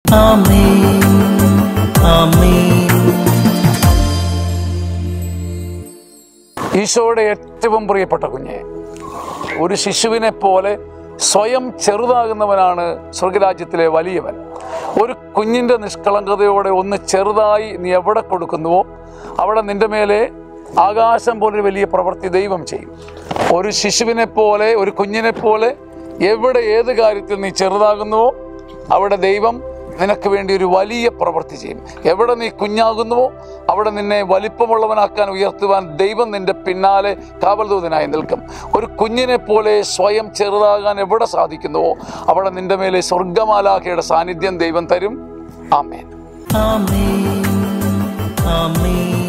ആമേൻ ആമേൻ ഈശോയുടെ ഏറ്റവും പ്രിയപ്പെട്ട കുഞ്ഞെ ഒരു ശിശുവിനെ പോലെ സ്വയം ചെറുതാകുന്നവനാണ് സ്വർഗരാജ്യത്തിലെ വലിയവൻ ഒരു കുഞ്ഞിൻ്റെ നിഷ്കളങ്കതയോടെ ഒന്ന് ചെറുതായി നീ എവിടെ കൊടുക്കുന്നുവോ അവിടെ നിന്റെ മേലെ ആകാശം പോലൊരു വലിയ പ്രവൃത്തി ദൈവം ചെയ്യും ഒരു ശിശുവിനെ പോലെ ഒരു കുഞ്ഞിനെ പോലെ എവിടെ ഏത് കാര്യത്തിൽ നീ ചെറുതാകുന്നുവോ അവിടെ ദൈവം നിനക്ക് വേണ്ടി ഒരു വലിയ പ്രവൃത്തി ചെയ്യും എവിടെ നീ കുഞ്ഞാകുന്നുവോ അവിടെ നിന്നെ വലിപ്പമുള്ളവനാക്കാൻ ഉയർത്തുവാൻ ദൈവം നിന്റെ പിന്നാലെ കാവൽദൂതനായി നിൽക്കും ഒരു കുഞ്ഞിനെ പോലെ സ്വയം ചെറുതാകാൻ എവിടെ സാധിക്കുന്നുവോ അവിടെ നിന്റെ മേലെ സ്വർഗമാലാഖയുടെ സാന്നിധ്യം ദൈവം തരും ആമേൻ ആമേൻ ആമേൻ